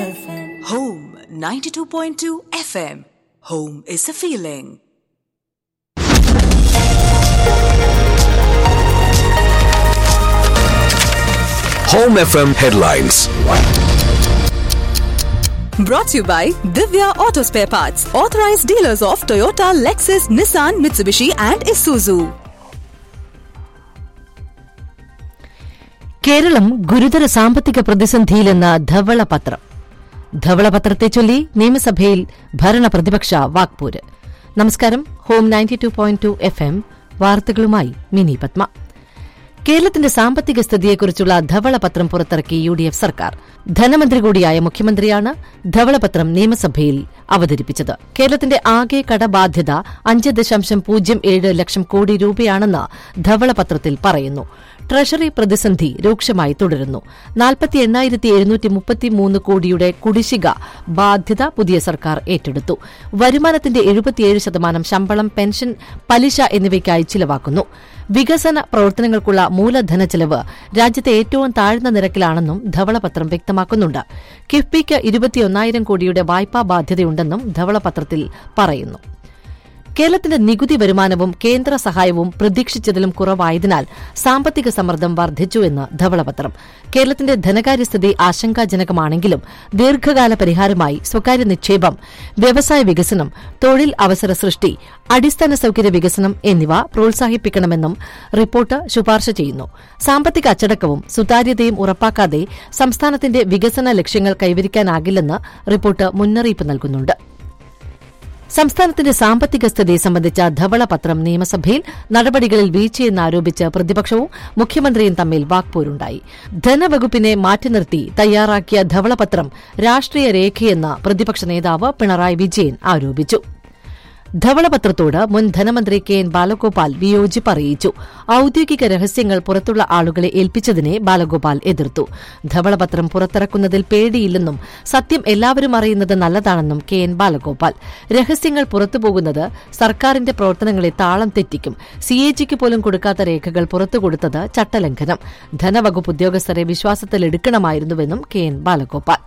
FM. Home 92.2 FM. Home is a feeling. Home FM headlines. Brought to you by Divya Auto Spare Parts, authorized dealers of Toyota, Lexus, Nissan, Mitsubishi, and Isuzu. Keralam ഗുരുതര സാമ്പത്തിക പ്രതിസന്ധിയിലെന്ന് ധവളപത്രം ധവളപത്രത്തെ ചൊല്ലി നിയമസഭയിൽ ഭരണ പ്രതിപക്ഷ വാക്പോര് നമസ്കാരം home ninety two point two F M വാർത്തകളുമായി മിനി പത്മ കേരളത്തിന്റെ സാമ്പത്തിക സ്ഥിതിയെക്കുറിച്ചുള്ള ധവളപത്രം പുറത്തിറക്കി യു ഡി എഫ് സർക്കാർ ധനമന്ത്രി കൂടിയായ മുഖ്യമന്ത്രിയാണ് ധവളപത്രം നിയമസഭയിൽ അവതരിപ്പിച്ചത് കേരളത്തിന്റെ ആകെ കടബാധ്യത അഞ്ച് ദശാംശം പൂജ്യം ഏഴ് ലക്ഷം കോടി രൂപയാണെന്ന് ധവളപത്രത്തിൽ പറയുന്നു ട്രഷറി പ്രതിസന്ധി രൂക്ഷമായി തുടരുന്നു നാൽപ്പത്തി എണ്ണായിരത്തി എഴുന്നൂറ്റി മുപ്പത്തിമൂന്ന് കോടിയുടെ കുടിശ്ശിക ബാധ്യത പുതിയ സർക്കാർ ഏറ്റെടുത്തു വരുമാനത്തിന്റെ എഴുപത്തിയേഴ് ശതമാനം ശമ്പളം പെൻഷൻ പലിശ എന്നിവയ്ക്കായി ചിലവാക്കുന്നു വികസന പ്രവർത്തനങ്ങൾക്കുള്ള മൂലധന ചെലവ് രാജ്യത്തെ ഏറ്റവും താഴ്ന്ന നിരക്കിലാണെന്നും ധവളപത്രം വ്യക്തമാക്കുന്നുണ്ട് കിഫ്ബിക്ക് ഇരുപത്തിയൊന്നായിരം കോടിയുടെ വായ്പാ ബാധ്യതയുണ്ടെന്നും ധവളപത്രത്തിൽ പറയുന്നു കേരളത്തിന്റെ നികുതി വരുമാനവും കേന്ദ്ര സഹായവും പ്രതീക്ഷിച്ചതിലും കുറവായതിനാൽ സാമ്പത്തിക സമ്മർദ്ദം വർദ്ധിച്ചുവെന്ന് ധവളപത്രം കേരളത്തിന്റെ ധനകാര്യസ്ഥിതി ആശങ്കാജനകമാണെങ്കിലും ദീർഘകാല പരിഹാരമായി സ്വകാര്യ നിക്ഷേപം വ്യവസായ വികസനം തൊഴിൽ അവസര സൃഷ്ടി അടിസ്ഥാന സൌകര്യ വികസനം എന്നിവ പ്രോത്സാഹിപ്പിക്കണമെന്നും റിപ്പോർട്ട് ശുപാർശ ചെയ്യുന്നു സാമ്പത്തിക അച്ചടക്കവും സുതാര്യതയും ഉറപ്പാക്കാതെ സംസ്ഥാനത്തിന്റെ വികസന ലക്ഷ്യങ്ങൾ കൈവരിക്കാനാകില്ലെന്ന് റിപ്പോർട്ട് മുന്നറിയിപ്പ് നൽകുന്നുണ്ട് സംസ്ഥാനത്തിന്റെ സാമ്പത്തിക സ്ഥിതി സംബന്ധിച്ച ധവളപത്രം നിയമസഭയിൽ നടപടികളിൽ വീഴ്ചയെന്നാരോപിച്ച് പ്രതിപക്ഷവും മുഖ്യമന്ത്രിയും തമ്മിൽ വാക്പോരുണ്ടായി ധനവകുപ്പിനെ മാറ്റി നിർത്തി തയ്യാറാക്കിയ ധവളപത്രം രാഷ്ട്രീയ രേഖയെന്ന് പ്രതിപക്ഷ നേതാവ് പിണറായി വിജയൻ ആരോപിച്ചു ധവളപത്രത്തോട് മുൻ ധനമന്ത്രി കെ എൻ ബാലഗോപാൽ വിയോജിപ്പ് അറിയിച്ചു ഔദ്യോഗിക രഹസ്യങ്ങൾ പുറത്തുള്ള ആളുകളെ ഏൽപ്പിച്ചതിനെ ബാലഗോപാൽ എതിർത്തു ധവളപത്രം പുറത്തിറക്കുന്നതിൽ പേടിയില്ലെന്നും സത്യം എല്ലാവരും അറിയുന്നത് നല്ലതാണെന്നും കെ എൻ ബാലഗോപാൽ രഹസ്യങ്ങൾ പുറത്തുപോകുന്നത് സർക്കാരിന്റെ പ്രവർത്തനങ്ങളെ താളം തെറ്റിക്കും സിഎജിക്ക് പോലും കൊടുക്കാത്ത രേഖകൾ പുറത്തുകൊടുത്തത് ചട്ടലംഘനം ധനവകുപ്പ് ഉദ്യോഗസ്ഥരെ വിശ്വാസത്തിലെടുക്കണമായിരുന്നുവെന്നും കെ എൻ ബാലഗോപാൽ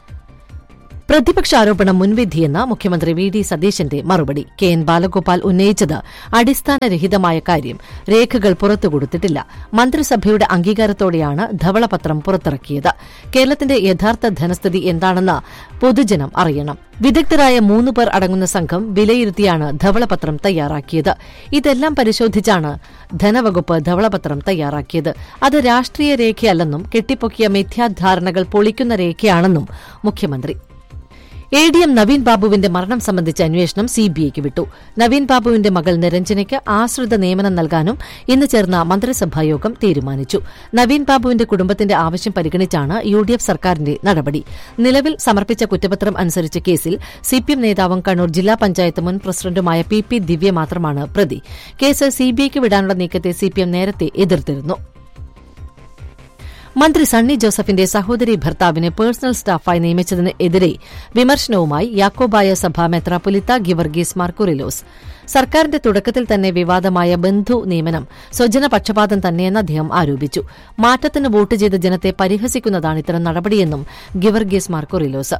പ്രതിപക്ഷ ആരോപണം മുൻവിധിയെന്ന് മുഖ്യമന്ത്രി വി ഡി സതീശന്റെ മറുപടി കെ എൻ ബാലഗോപാൽ ഉന്നയിച്ചത് അടിസ്ഥാനരഹിതമായ കാര്യം രേഖകൾ പുറത്തുകൊടുത്തിട്ടില്ല മന്ത്രിസഭയുടെ അംഗീകാരത്തോടെയാണ് ധവളപത്രം പുറത്തിറക്കിയത് കേരളത്തിന്റെ യഥാർത്ഥ ധനസ്ഥിതി എന്താണെന്ന് പൊതുജനം അറിയണം വിദഗ്ധരായ മൂന്ന് പേർ അടങ്ങുന്ന സംഘം വിലയിരുത്തിയാണ് ധവളപത്രം തയ്യാറാക്കിയത് ഇതെല്ലാം പരിശോധിച്ചാണ് ധനവകുപ്പ് ധവളപത്രം തയ്യാറാക്കിയത് അത് രാഷ്ട്രീയ രേഖയല്ലെന്നും കെട്ടിപ്പൊക്കിയ മിഥ്യാധാരണകൾ പൊളിക്കുന്ന രേഖയാണെന്നും മുഖ്യമന്ത്രി എ ഡി എം നവീൻ ബാബുവിന്റെ മരണം സംബന്ധിച്ച അന്വേഷണം സിബിഐക്ക് വിട്ടു നവീൻ ബാബുവിന്റെ മകൾ നിരഞ്ജനയ്ക്ക് ആശ്രിത നിയമനം നൽകാനും ഇന്ന് ചേർന്ന മന്ത്രിസഭായോഗം തീരുമാനിച്ചു നവീൻ ബാബുവിന്റെ കുടുംബത്തിന്റെ ആവശ്യം പരിഗണിച്ചാണ് യു ഡി എഫ് സർക്കാരിന്റെ നടപടി നിലവിൽ സമർപ്പിച്ച കുറ്റപത്രം അനുസരിച്ച് കേസിൽ സിപിഎം നേതാവും കണ്ണൂർ ജില്ലാ പഞ്ചായത്ത് മുൻ പ്രസിഡന്റുമായ പി പി ദിവ്യ മാത്രമാണ് പ്രതി കേസ് സിബിഐക്ക് വിടാനുള്ള നീക്കത്തെ സിപിഎം നേരത്തെ എതിർത്തിരുന്നു മന്ത്രി സണ്ണി ജോസഫിന്റെ സഹോദരി ഭർത്താവിനെ പേഴ്സണൽ സ്റ്റാഫായി നിയമിച്ചതിന് എതിരെ വിമർശനവുമായി യാക്കോബായ സഭ മെത്രാപ്പൊലിത്ത ഗിവർഗീസ് മാർക്കുറിലോസ് സർക്കാരിന്റെ തുടക്കത്തിൽ തന്നെ വിവാദമായ ബന്ധു നിയമനം സ്വജനപക്ഷപാതം തന്നെയെന്ന് അദ്ദേഹം ആരോപിച്ചു മാറ്റത്തിന് വോട്ട് ചെയ്ത ജനത്തെ പരിഹസിക്കുന്നതാണ് ഇത്തരം നടപടിയെന്നും ഗിവർഗീസ് മാർക്കുറിലോസ്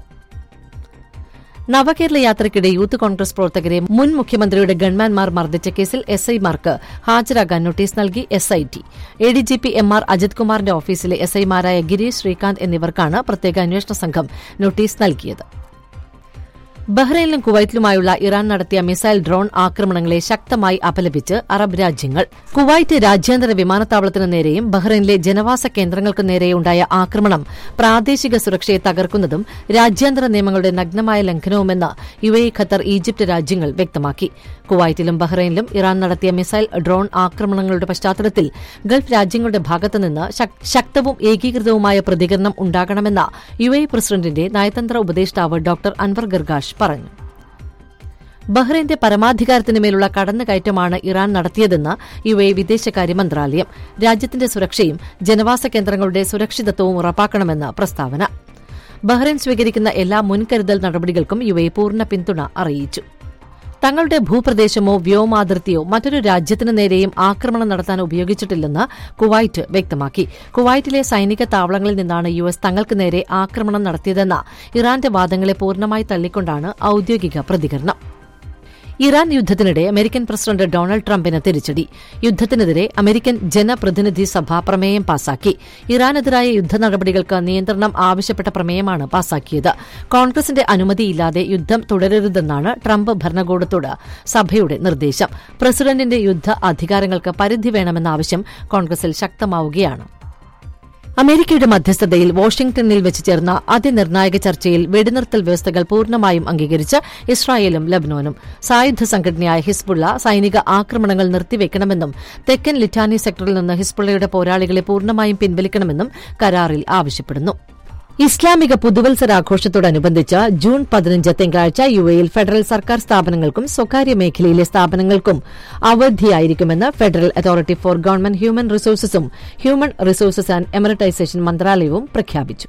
നവകേരള യാത്രയ്ക്കിടെ യൂത്ത് കോൺഗ്രസ് പ്രവർത്തകരെ മുൻ മുഖ്യമന്ത്രിയുടെ ഗൺമാൻമാർ മർദ്ദിച്ച കേസിൽ എസ് ഐമാർക്ക് ഹാജരാകാൻ നോട്ടീസ് നൽകി S I T A D G P M R Ajith കുമാറിന്റെ ഓഫീസിലെ എസ് ഐമാരായ ഗിരീഷ് ശ്രീകാന്ത് എന്നിവർക്കാണ് പ്രത്യേക അന്വേഷണ സംഘം നോട്ടീസ് നൽകിയത് ബഹ്റൈനിലും കുവൈറ്റിലുമായുള്ള ഇറാൻ നടത്തിയ മിസൈൽ ഡ്രോൺ ആക്രമണങ്ങളെ ശക്തമായി അപലപിച്ച് അറബ് രാജ്യങ്ങൾ കുവൈറ്റ് രാജ്യാന്തര വിമാനത്താവളത്തിനു നേരെയും ബഹ്റൈനിലെ ജനവാസ കേന്ദ്രങ്ങൾക്കു നേരെയുണ്ടായ ആക്രമണം പ്രാദേശിക സുരക്ഷയെ തകർക്കുന്നതും രാജ്യാന്തര നിയമങ്ങളുടെ നഗ്നമായ ലംഘനവുമെന്ന് യു എ ഖത്തർ ഈജിപ്ത് രാജ്യങ്ങൾ വ്യക്തമാക്കി കുവൈറ്റിലും ബഹ്റൈനിലും ഇറാൻ നടത്തിയ മിസൈൽ ഡ്രോൺ ആക്രമണങ്ങളുടെ പശ്ചാത്തലത്തിൽ ഗൾഫ് രാജ്യങ്ങളുടെ ഭാഗത്തുനിന്ന് ശക്തവും ഏകീകൃതവുമായ പ്രതികരണം ഉണ്ടാകണമെന്ന യു എ പ്രസിഡന്റിന്റെ നയതന്ത്ര ഉപദേഷ്ടാവ് ഡോക്ടർ അൻവർ ഗർഗാഷ് പറഞ്ഞു ബഹ്റൈന്റെ പരമാധികാരത്തിനുമേലുള്ള കടന്നുകയറ്റമാണ് ഇറാൻ നടത്തിയതെന്ന് യു എ വിദേശകാര്യ മന്ത്രാലയം രാജ്യത്തിന്റെ സുരക്ഷയും ജനവാസ കേന്ദ്രങ്ങളുടെ സുരക്ഷിതത്വവും ഉറപ്പാക്കണമെന്ന് പ്രസ്താവന ബഹ്റൈൻ സ്വീകരിക്കുന്ന എല്ലാ മുൻകരുതൽ നടപടികൾക്കും യു എ പൂർണ്ണ പിന്തുണ അറിയിച്ചു തങ്ങളുടെ ഭൂപ്രദേശമോ വ്യോമാതിർത്തിയോ മറ്റൊരു രാജ്യത്തിനു നേരെയും ആക്രമണം നടത്താൻ ഉപയോഗിച്ചിട്ടില്ലെന്ന് കുവൈറ്റ് വ്യക്തമാക്കി കുവൈറ്റിലെ സൈനിക താവളങ്ങളിൽ നിന്നാണ് യു എസ് തങ്ങൾക്ക് നേരെ ആക്രമണം നടത്തിയതെന്ന ഇറാന്റെ വാദങ്ങളെ പൂർണ്ണമായി തള്ളിക്കൊണ്ടാണ് ഔദ്യോഗിക പ്രതികരണം ഇറാൻ യുദ്ധത്തിനിടെ അമേരിക്കൻ പ്രസിഡന്റ് ഡൊണാൾഡ് ട്രംപിന് തിരിച്ചടി യുദ്ധത്തിനെതിരെ അമേരിക്കൻ ജനപ്രതിനിധി സഭ പ്രമേയം പാസാക്കി ഇറാനെതിരായ യുദ്ധ നടപടികൾക്ക് നിയന്ത്രണം ആവശ്യപ്പെട്ട പ്രമേയമാണ് പാസാക്കിയത് കോൺഗ്രസിന്റെ അനുമതിയില്ലാതെ യുദ്ധം തുടരരുതെന്നാണ് ട്രംപ് ഭരണകൂടത്തോട് സഭയുടെ നിർദ്ദേശം പ്രസിഡന്റിന്റെ യുദ്ധ അധികാരങ്ങൾക്ക് പരിധി വേണമെന്ന ആവശ്യം കോൺഗ്രസിൽ ശക്തമാവുകയാണ് അമേരിക്കയുടെ മധ്യസ്ഥതയിൽ വാഷിംഗ്ടണിൽ വെച്ച് ചേർന്ന അതിനിർണായക ചർച്ചയിൽ വെടിനിർത്തൽ വ്യവസ്ഥകൾ പൂർണ്ണമായും അംഗീകരിച്ച് ഇസ്രായേലും ലബനോനും സായുധ സംഘടനയായ ഹിസ്ബുള്ള സൈനിക ആക്രമണങ്ങൾ നിർത്തിവെക്കണമെന്നും തെക്കൻ ലിറ്റാനി സെക്ടറിൽ നിന്ന് ഹിസ്ബുള്ളയുടെ പോരാളികളെ പൂർണ്ണമായും പിൻവലിക്കണമെന്നും കരാറിൽ ആവശ്യപ്പെടുന്നു ഇസ്ലാമിക പുതുവത്സരാഘോഷത്തോടനുബന്ധിച്ച് ജൂൺ പതിനഞ്ച് തിങ്കളാഴ്ച യു എയിൽ ഫെഡറൽ സർക്കാർ സ്ഥാപനങ്ങൾക്കും സ്വകാര്യ മേഖലയിലെ സ്ഥാപനങ്ങൾക്കും അവധിയായിരിക്കുമെന്ന് federal authority for government human റിസോഴ്സസും ഹ്യൂമൻ റിസോഴ്സസ് ആൻഡ് എമറിറ്റൈസേഷൻ മന്ത്രാലയവും പ്രഖ്യാപിച്ചു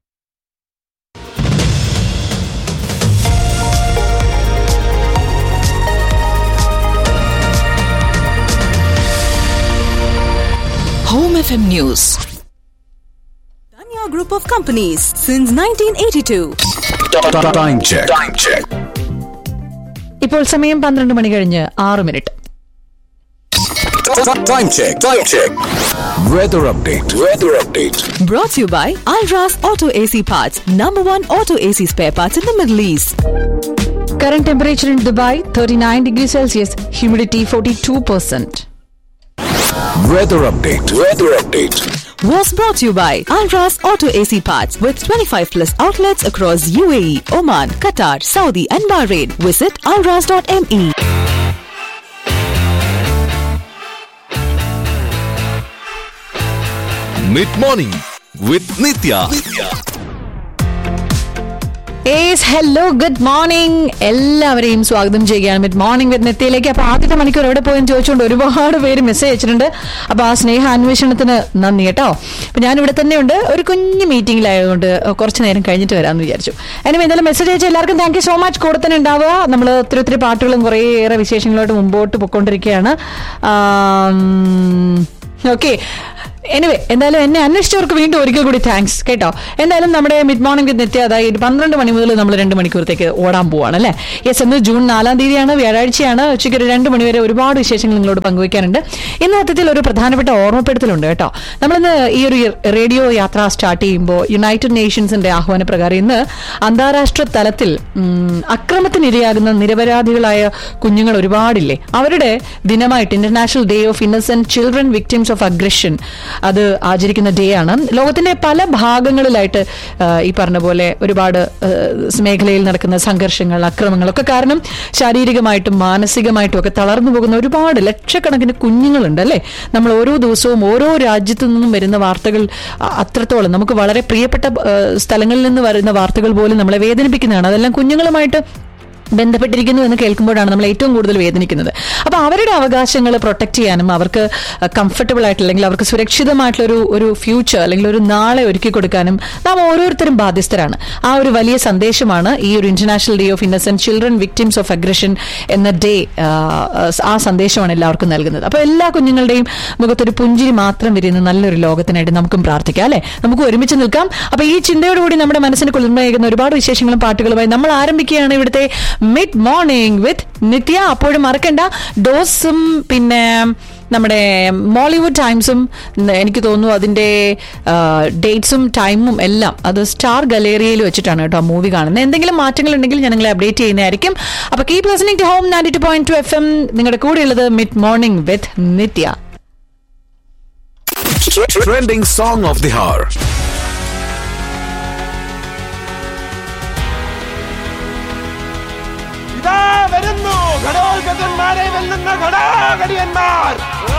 Home FM News. Danya Group of Companies since 1982. Time check. Time check. ഇപ്പോൾ സമയം പന്ത്രണ്ട് മണി കഴിഞ്ഞ് ആറ് minute Time check. Time check. Weather update. Weather update. Brought to you by Alras Auto AC Parts, number one auto AC spare parts in the Middle East. Current temperature in Dubai thirty nine degree Celsius humidity forty two percent Weather update. Weather update. Was brought to you by Alras Auto AC Parts with 25 plus outlets across UAE, Oman, Qatar, Saudi, and Bahrain. Visit alras.me. Mid morning with Nitya. ഏസ് hello good morning എല്ലാവരെയും സ്വാഗതം ചെയ്യുകയാണ് mid morning വിത്ത് നെത്തിയിലേക്ക് അപ്പൊ ആദ്യത്തെ മണിക്കൂർ എവിടെ പോയെന്ന് ചോദിച്ചുകൊണ്ട് ഒരുപാട് പേര് മെസ്സേജ് അയച്ചിട്ടുണ്ട് അപ്പൊ ആ സ്നേഹ അന്വേഷണത്തിന് നന്ദി കേട്ടോ അപ്പൊ ഞാൻ ഇവിടെ തന്നെയുണ്ട് ഒരു കുഞ്ഞു മീറ്റിംഗിലായതുകൊണ്ട് കുറച്ച് നേരം കഴിഞ്ഞിട്ട് വരാമെന്ന് വിചാരിച്ചു അതിന് എന്തായാലും മെസ്സേജ് അയച്ച എല്ലാവർക്കും താങ്ക് യു സോ മച്ച് കൂടെ തന്നെ ഉണ്ടാവുക നമ്മൾ ഒത്തിരി ഒത്തിരി പാട്ടുകളും കുറേയേറെ വിശേഷങ്ങളോട്ട് മുമ്പോട്ട് പൊയ്ക്കൊണ്ടിരിക്കുകയാണ് ഓക്കെ എനിവേ എന്തായാലും എന്നെ അന്വേഷിച്ചവർക്ക് വീണ്ടും ഒരിക്കൽ കൂടി താങ്ക്സ് കേട്ടോ എന്തായാലും നമ്മുടെ മിഡ് മോർണിംഗ് വിത്ത് നിത്യ അതായത് പന്ത്രണ്ട് മണി മുതൽ നമ്മൾ രണ്ട് മണിക്കൂറത്തേക്ക് ഓടാൻ പോവാണ് അല്ലേ യെസ് ഇന്ന് ജൂൺ നാലാം തീയതിയാണ് വ്യാഴാഴ്ചയാണ് ഉച്ചയ്ക്ക് ഒരു രണ്ട് മണി വരെ ഒരുപാട് വിശേഷങ്ങൾ നിങ്ങളോട് പങ്കുവയ്ക്കാനുണ്ട് ഇന്ന് സത്യത്തിൽ ഒരു പ്രധാനപ്പെട്ട ഓർമ്മപ്പെടുത്തലുണ്ട് കേട്ടോ നമ്മളിന്ന് ഈ ഒരു റേഡിയോ യാത്ര സ്റ്റാർട്ട് ചെയ്യുമ്പോൾ യുണൈറ്റഡ് നേഷൻസിന്റെ ആഹ്വാന പ്രകാരം ഇന്ന് അന്താരാഷ്ട്ര തലത്തിൽ ഉം, അക്രമത്തിനിരയാകുന്ന നിരപരാധികളായ കുഞ്ഞുങ്ങൾ ഒരുപാടില്ലേ അവരുടെ ദിനമായിട്ട് international day of innocent children victims of aggression അത് ആചരിക്കുന്ന ഡേ ആണ് ലോകത്തിന്റെ പല ഭാഗങ്ങളിലായിട്ട് ആ, ഈ പറഞ്ഞ പോലെ ഒരുപാട് ആ, മേഖലയിൽ നടക്കുന്ന സംഘർഷങ്ങൾ അക്രമങ്ങളൊക്കെ കാരണം ശാരീരികമായിട്ടും മാനസികമായിട്ടും ഒക്കെ തളർന്നു പോകുന്ന ഒരുപാട് ലക്ഷക്കണക്കിന് കുഞ്ഞുങ്ങളുണ്ട് അല്ലേ നമ്മൾ ഓരോ ദിവസവും ഓരോ രാജ്യത്തു നിന്നും വരുന്ന വാർത്തകൾ അ- അത്രത്തോളം നമുക്ക് വളരെ പ്രിയപ്പെട്ട ആ, സ്ഥലങ്ങളിൽ നിന്ന് വരുന്ന വാർത്തകൾ പോലും നമ്മളെ വേദനിപ്പിക്കുന്നതാണ് അതെല്ലാം കുഞ്ഞുങ്ങളുമായിട്ട് ബന്ധപ്പെട്ടിരിക്കുന്നു എന്ന് കേൾക്കുമ്പോഴാണ് നമ്മൾ ഏറ്റവും കൂടുതൽ വേദനിക്കുന്നത് അപ്പൊ അവരുടെ അവകാശങ്ങൾ പ്രൊട്ടക്ട് ചെയ്യാനും അവർക്ക് കംഫർട്ടബിൾ ആയിട്ട് അല്ലെങ്കിൽ അവർക്ക് സുരക്ഷിതമായിട്ടുള്ള ഒരു ഒരു ഫ്യൂച്ചർ അല്ലെങ്കിൽ ഒരു നാളെ ഒരുക്കി കൊടുക്കാനും നാം ഓരോരുത്തരും ബാധ്യസ്ഥരാണ് ആ ഒരു വലിയ സന്ദേശമാണ് ഈ ഒരു international day of innocent children victims of aggression എന്ന ഡേ ആ സന്ദേശമാണ് എല്ലാവർക്കും നൽകുന്നത് അപ്പൊ എല്ലാ കുഞ്ഞുങ്ങളുടെയും മുഖത്തൊരു പുഞ്ചിരി മാത്രം വിരിയുന്ന നല്ലൊരു ലോകത്തിനായിട്ട് നമുക്കും പ്രാർത്ഥിക്കാം അല്ലെ നമുക്ക് ഒരുമിച്ച് നിൽക്കാം അപ്പൊ ഈ ചിന്തയോടുകൂടി നമ്മുടെ മനസ്സിന് കുളിർമയേകുന്ന ഒരുപാട് വിശേഷങ്ങളും പാട്ടുകളുമായി നമ്മൾ ആരംഭിക്കുകയാണ് ഇവിടുത്തെ മിഡ് മോർണിംഗ് വിത്ത് നിത്യ അപ്പോഴും മറക്കണ്ട ഡോസും പിന്നെ നമ്മുടെ മോളിവുഡ് ടൈംസും ഉം, എനിക്ക് തോന്നുന്നു അതിന്റെ ഡേറ്റ്സും ടൈമും എല്ലാം അത് സ്റ്റാർ ഗലേറിയയിൽ വെച്ചിട്ടാണ് കേട്ടോ മൂവി കാണുന്നത് എന്തെങ്കിലും മാറ്റങ്ങൾ ഉണ്ടെങ്കിൽ ഞാൻ നിങ്ങളെ അപ്ഡേറ്റ് ചെയ്യുന്നതായിരിക്കും അപ്പൊ keep listening to home ninety two point two F M നിങ്ങളുടെ കൂടെയുള്ളത് mid morning with Nitya Trending song of the hour. ഇതാ വരുന്നു ഘടോത്കചന്മാരെ വെല്ലുന്ന ഘടാഘടിയന്മാർ